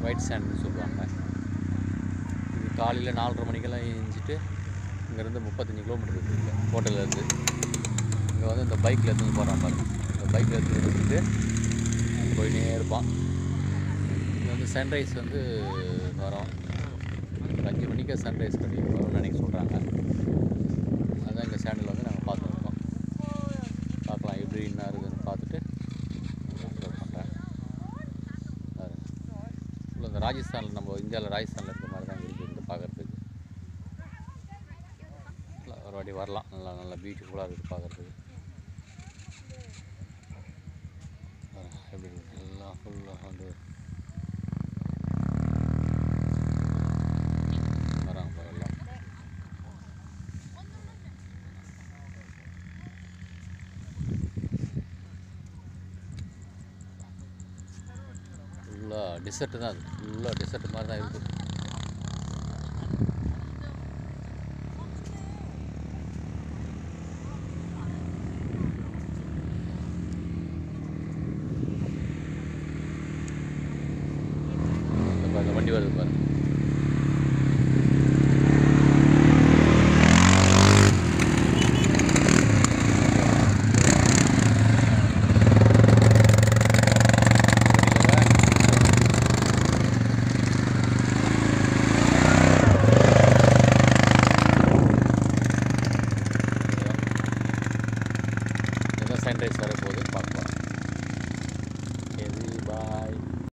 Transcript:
white சாண்ட்னு சொல்லுவாங்க இது காலையில் நாலரை மணிக்கெல்லாம் ஏஞ்சிட்டு இங்கேருந்து முப்பத்தஞ்சு கிலோமீட்டர் இருக்குது இங்கே ஹோட்டல்லேருந்து இங்கே வந்து இந்த பைக்கில் எடுத்துன்னு போகிறான் பாருங்க இந்த பைக்கில் எடுத்துன்னு வந்துட்டு அங்கே போயினே இருப்பான் இது வந்து சன்ரைஸ் வந்து வரும் ஒரு அஞ்சு மணிக்கு சன்ரைஸ் கட்டி வரும்னு நினைக்க சொல்கிறாங்க அதான் எங்கள் சேனலில் வந்து நாங்கள் பார்த்துருக்கோம் பார்க்கலாம் எப்படி என்ன இருக்குதுன்னு பார்த்துட்டு அப்லோட் பண்ணுறேன் பாருங்க ஃபுல்லாக இந்த ராஜஸ்தானில் நம்ம இந்தியாவில் ராஜஸ்தானில் இருக்க மாதிரி தான் இருக்குது இந்த பார்க்குறதுக்கு ஒரு வாட்டி வரலாம் நல்லா நல்லா பியூட்டிஃபுல்லாக இருக்குது பார்க்குறதுக்கு எப்படி இருக்கு எல்லாம் ஃபுல்லாக வந்து வராங்க பாரு எல்லாம் ஃபுல்லாக டிசர்ட்டு தான் அது ஃபுல்லாக டிசர்ட் மாதிரி தான் இருக்குது